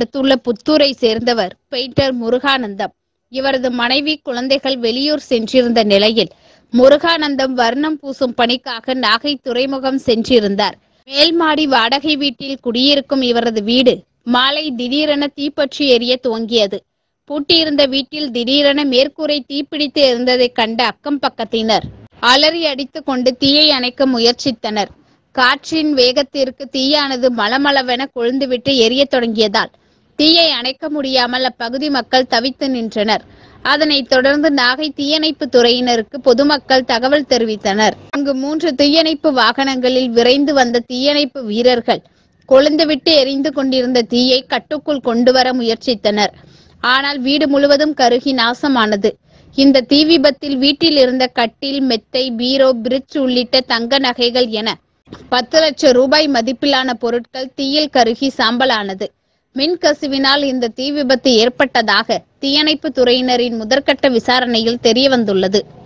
அடுத்துள்ள புத்தூரை சேர்ந்தவர் பெயிண்டர் முருகானந்தம் இவரது மனைவி குழந்தைகள் வெளியூர் சென்றிருந்த நிலையில் முருகானந்தம் வர்ணம் பூசும் பணிக்காக நாகை துறைமுகம் சென்றிருந்தார் மேல்மாடி வாடகை வீட்டில் குடியிருக்கும் இவரது வீடு மாலை திடீரென தீப்பற்றி எரிய துவங்கியது பூட்டியிருந்த வீட்டில் திடீரென மேற்கூரை தீப்பிடித்து இருந்ததைக் கண்ட அக்கம் பக்கத்தினர் அலறி அடித்துக் கொண்டு தீயை அணைக்க முயற்சித்தனர் காற்றின் வேகத்திற்கு தீயானது மளமளவென கொழுந்துவிட்டு எரியத் தொடங்கியதால் தீயை அணைக்க முடியாமல் அப்பகுதி மக்கள் தவித்து நின்றனர் அதனைத் தொடர்ந்து நாகை தீயணைப்பு துறையினருக்கு பொதுமக்கள் தகவல் தெரிவித்தனர் அங்கு மூன்று தீயணைப்பு வாகனங்களில் விரைந்து வந்த தீயணைப்பு வீரர்கள் கொழுந்துவிட்டு எரிந்து கொண்டிருந்த தீயை கட்டுக்குள் கொண்டு வர முயற்சித்தனர் ஆனால் வீடு முழுவதும் கருகி நாசமானது இந்த தீ விபத்தில் வீட்டில் இருந்த கட்டில் மெத்தை பீரோ பிரிட்ஜ் உள்ளிட்ட தங்க நகைகள் என பத்து லட்சம் ரூபாய் மதிப்பிலான பொருட்கள் தீயில் கருகி சாம்பலானது மின் கசிவினால் இந்த தீ விபத்து ஏற்பட்டதாக தீயணைப்பு துறையினரின் முதற்கட்ட விசாரணையில் தெரியவந்துள்ளது